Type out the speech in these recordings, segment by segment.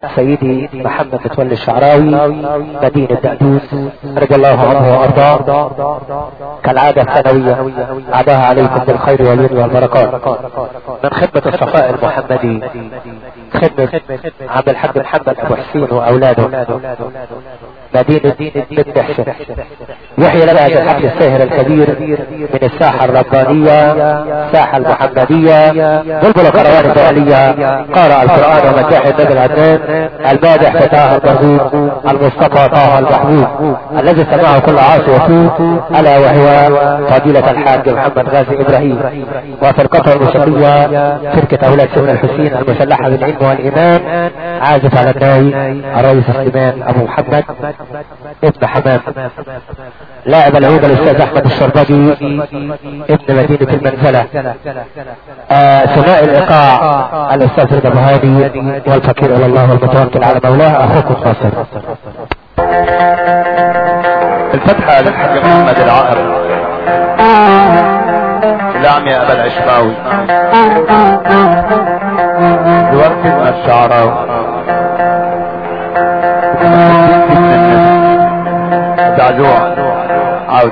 سيدي محمد متولي الشعراوي مدينة دقدوس رضي الله عنه وارضاه كالعادة السنوية عداها عليكم بالخير واليمن والبركات من خدمة الصفاء المحمدي خدمة عبد الحاج محمد ابو حسين واولاده مدينة بنت حسن يحيي لنا هذا الحفل الساهر الكبير من الساحة الربانية الساحة المحمدية بلبل القروان الدولية قارئ القرآن ومداح النبي العدنان المادح فتاه المرغوب المصطفى طه المحبوب الذي سمعه كل عاصي وفوق الا وهو فضيلة الحاج محمد غازي ابراهيم وفرقته الموسيقية فرقة اولاد سيدنا الحسين المسلحة بالعلم والايمان عازف على الناي الرئيس سليمان ابو محمد ابن حمام لاعب العود الاستاذ احمد الشربجي ابن مدينة المنزلة آه ثنائي الايقاع الاستاذ رضا بهادي والفقير الى الله والمتوكل على مولاه اخوكم ناصر الفتحة للحاج محمد العقر نعم يا ابا العشماوي دورت من الشعراوي دعجوع عود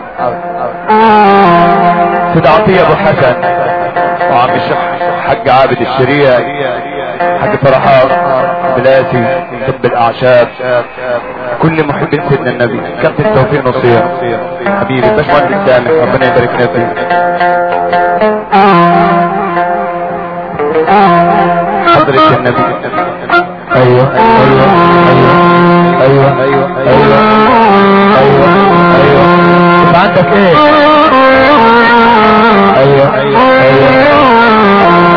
سيد عطية ابو حسن وعم الشيخ حق عابد الشريع حق فرحات بلاتي طب الاعشاب كل محبين سيدنا النبي كابتن التوفيق نصير حبيبي باشمهندس سامح ربنا يبارك لنا فيك حضرة النبي ايوه ايوه ايوه ايوه ايوه ايوه ايوه انت عندك ايه ايوه ايوه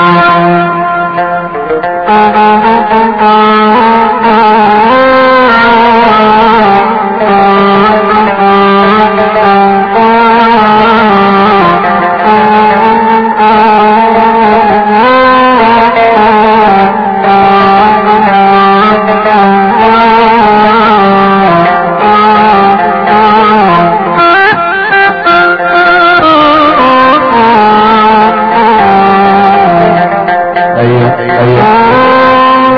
ايوه ايوه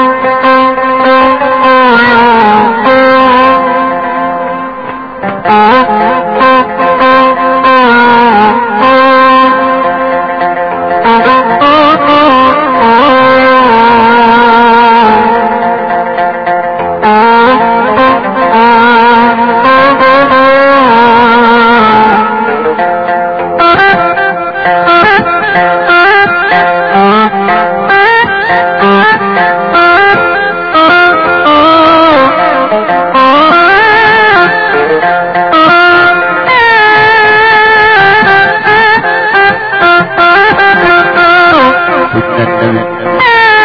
سيدنا النبي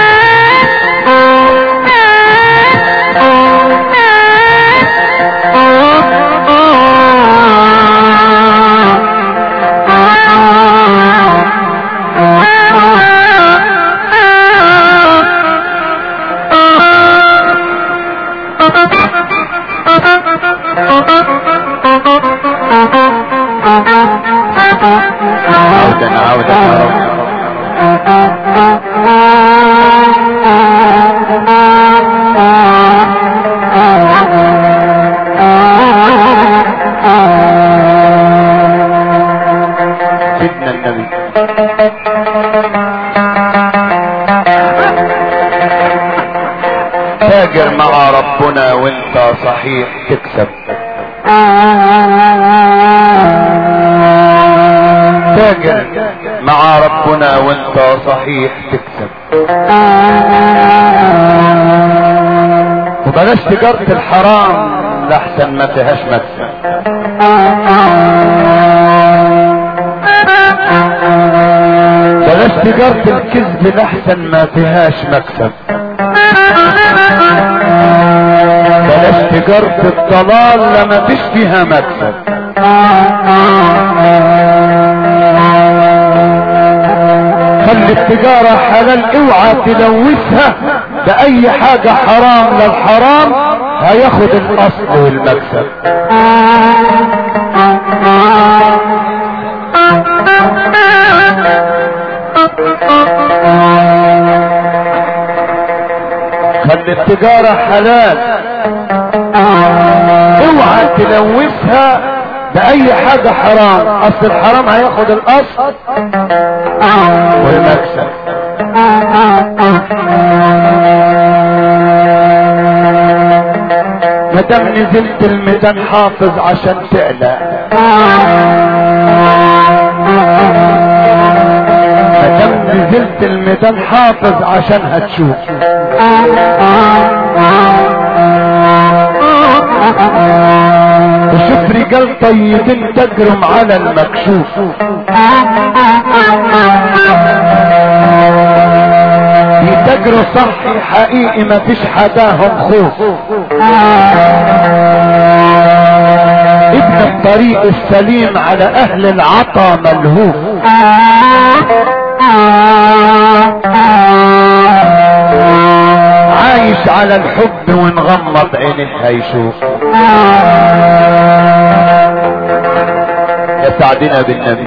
عودا عودا عودا سيدنا النبي تاجر مع ربنا وانت صحيح تكسب تاجر مع ربنا وانت صحيح تكسب وبلاش تجارة الحرام لحسن ما فيهاش مكسب بلاش تجارة الكذب لحسن ما فيهاش مكسب بلاش تجارة الضلال لما فيش فيها مكسب خلي التجارة حلال اوعى تلوثها بأي حاجة حرام لو حرام هياخد الأصل والمكسب لان التجارة حلال اوعى تلوثها باي حاجة حرام اصل الحرام هياخد الاصل والمكسب مدام نزلت الميدان حافظ عشان تعلى مدام نزلت الميدان حافظ عشان هتشوف وشوف رجال طيبين تجرم على المكشوف يتجروا صحي حقيقي مفيش حداهم خوف ابن الطريق السليم على اهل العطا ملهوف عايش على الحب ونغمض عينه هيشوف يا سعدنا بالنبي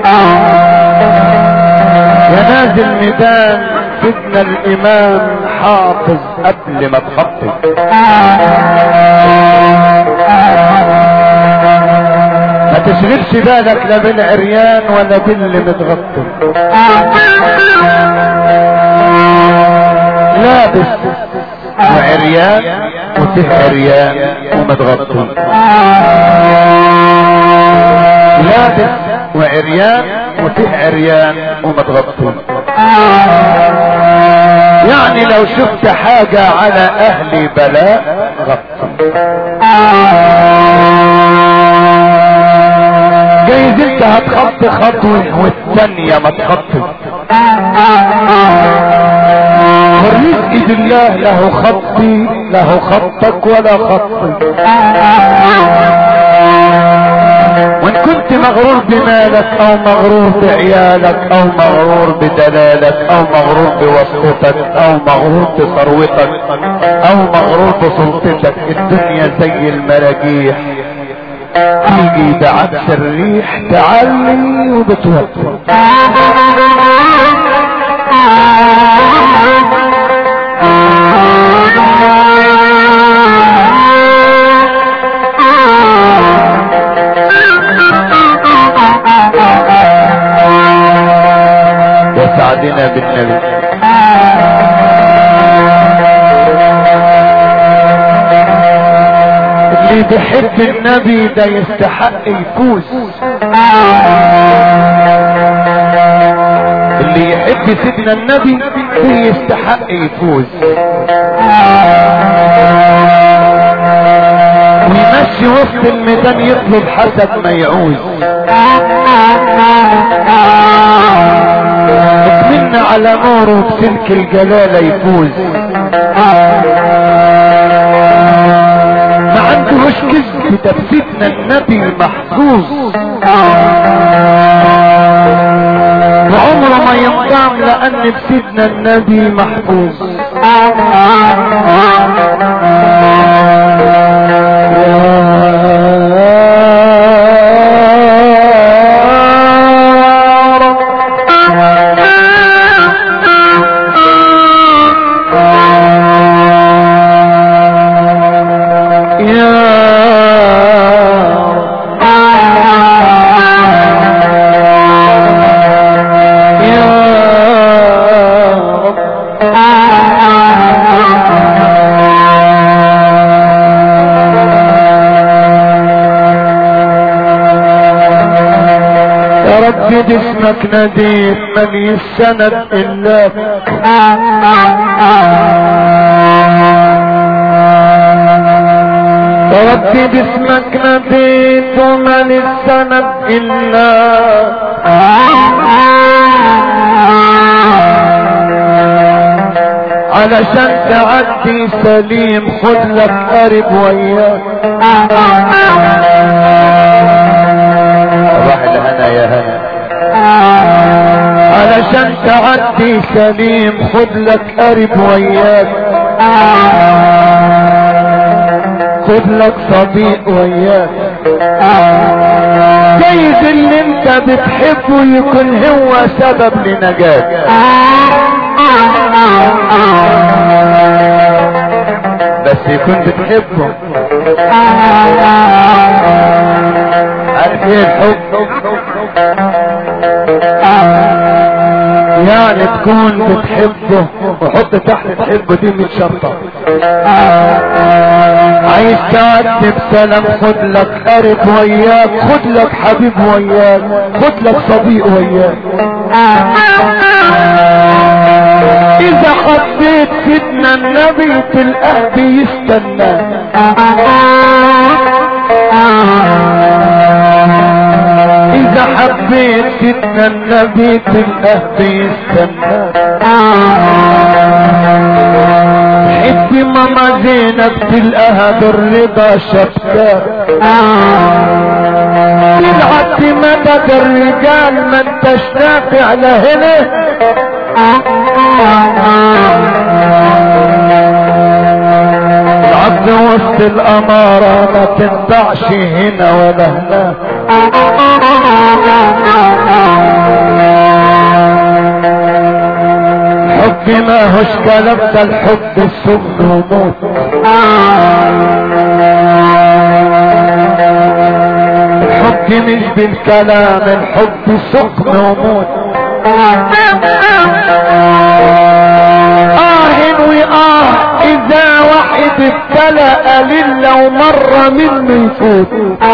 يا نازل ميدان سيدنا الامام حافظ قبل ما تخطي ما تشغلش بالك لا بالعريان ولا باللي متغطي لابس وعريان وفيه عريان ومتغطي لابس وعريان وفيه عريان ومتغطي يعني لو شفت حاجة على اهل بلاء غطي جايز انت هتخطي خطوة والثانية ما تخطي والرزق بالله له خطي له خطك ولا خطي وان كنت مغرور بمالك او مغرور بعيالك او مغرور بدلالك او مغرور بواسطتك او مغرور بثروتك او مغرور بسلطتك الدنيا زي المراجيح تيجي بعكس الريح تعلي وبتوطي وسعدنا بالنبي اللي بيحب النبي ده يستحق يفوز اللي يحب سيدنا النبي ده يستحق يفوز ويمشي وسط الميدان يطلب حسب ما يعوز اطمن على نوره بسلك الجلالة يفوز ما عندهوش كذب ده بسيدنا النبي محفوظ وعمره ما ينضام لان بسيدنا النبي محفوظ يا رب باسمك ناديت من يستند الا يا رب باسمك ناديت ومن السند الا علشان تعدي سليم خد لك قرب وياك صباح الهنا يا هنا علشان تعدي سليم خد لك قرب وياك خد لك صديق وياك جايز اللي انت بتحبه يكون هو سبب لنجاك بس يكون بتحبه عارف ايه الحب يعني تكون بتحبه وحط تحت تحبه دي 100 شرطة عايز تعدي بسلام خد لك قرب وياك خد لك حبيب وياك خد لك صديق وياك اذا حبيت سيدنا النبي تلقاه بيستنى اذا حبيت سيدنا النبي تلقاه بيستنى حب ماما زينب تلقاها بالرضا شبكة تلعب مدد الرجال ما انتش نافع لهنا العبد وسط الامارة ما تنفعش هنا ولا هناك الحب ما هوش كلام ده الحب سم وموت الحب مش بالكلام الحب سكن وموت آه وآه إذا واحد ابتلى قليل لو مرة منه يفوت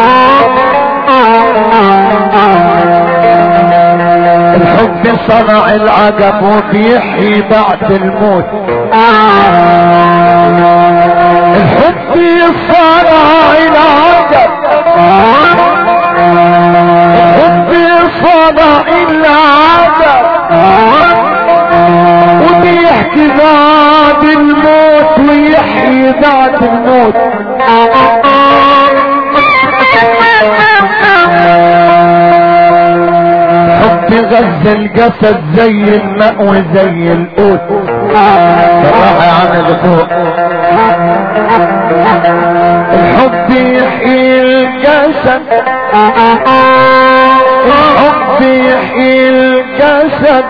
الحب صنع العجب وبيحيي بعد الموت الحب صنع العجب الحب صنع العجب وبيحكي بعد الموت ويحيي بعد الموت حب غذى الجسد زي الماء وزي القوت صراحة يا عم فوق الحب يحيي الجسد الحب يحيي الجسد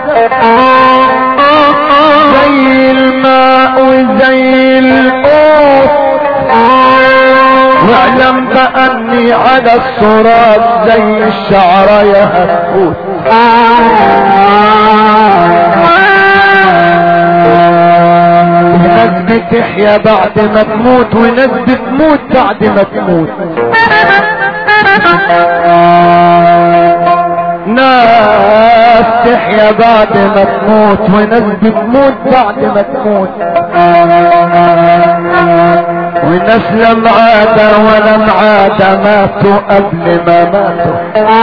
زي الماء وزي القوت واعلم بأني على الصراط زي الشعراية هتفوت وناس بتحيا بعد ما تموت وناس بتموت بعد ما تموت ناس تحيا بعد ما تموت وناس بتموت بعد ما تموت وناس لم عاد ولم عاد ماتوا قبل ما ماتوا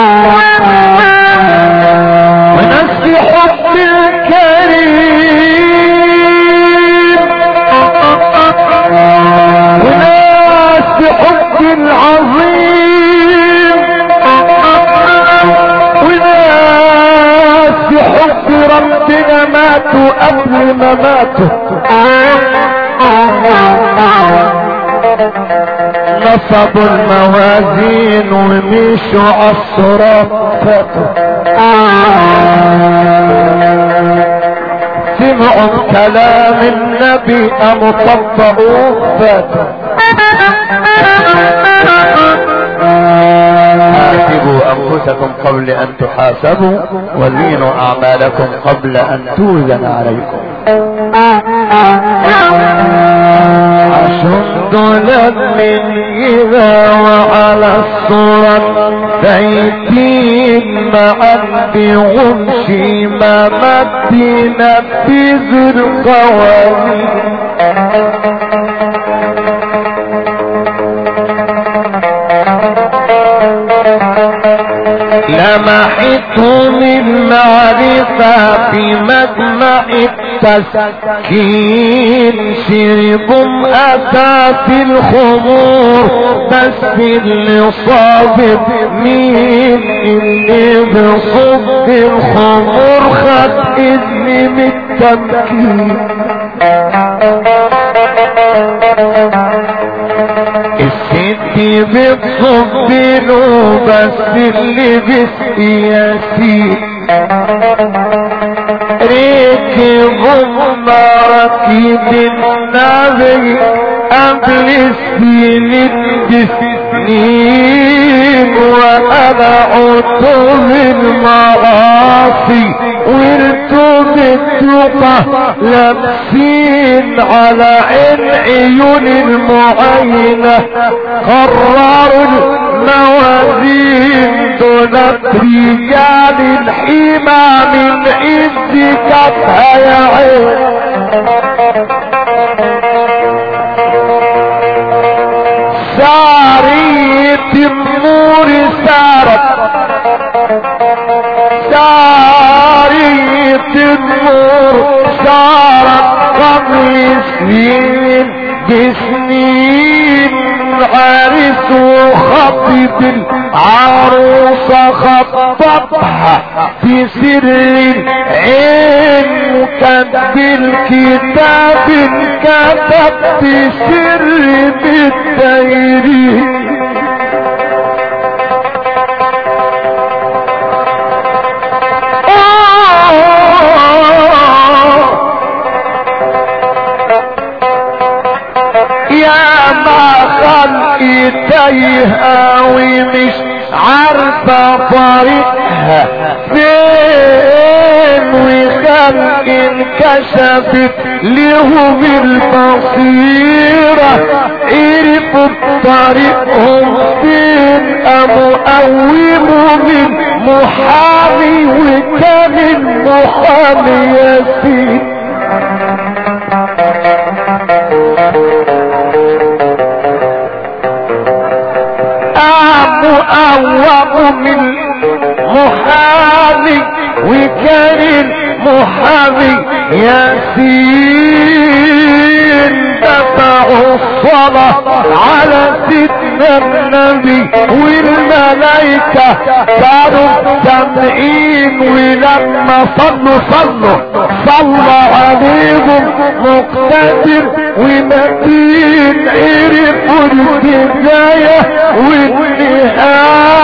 وناس في حب الكريم وناس في حب العظيم وناس في حب ربنا ماتوا قبل ما ماتوا نصبوا الموازين ومشوا عالصراط فاتوا سمعوا كلام النبي قاموا طبقوه فاتوا حاسبوا انفسكم قبل ان تحاسبوا وزينوا اعمالكم قبل ان توزن عليكم أشد من إذا وعلى الصورة بيتين معا بغمشي ما مدينة بذو القوانين لمحتهم المعرفة في مجمع التسكين شربهم أتى في الخمور بس اللي صابت مين اللي بصب الخمور خد إذن من التمكين الست بتصب له بس اللي بالسياسي ركبهم راكب النبي قبل السنين بسنين وانا عدت بالمعاصي ورتم التقى لابسين على عين عيون المعينة قرروا الموازين دون رجال الحمى من عز كفها يا عين سارية النور سارت سارية النور سارت قبل سنين بسنين عرس وخطب العروسة خطبها في سر عين كتب الكتاب كتب في سر بالدير يا ما خلقي تايهة ومش عارفة طريقها فين وخلق انكشفت لهم البصيرة عرفوا طريقهم فين ابو قوموا من محامي وكان المحامي ياسين مؤوق من محامي وكان محامي ياسين دفعوا الصلاة على سيدنا النبي والملائكة كانوا سامعين ولما صلوا صلوا صلى عليهم مقتدر ومتين عرفوا البداية والنهاية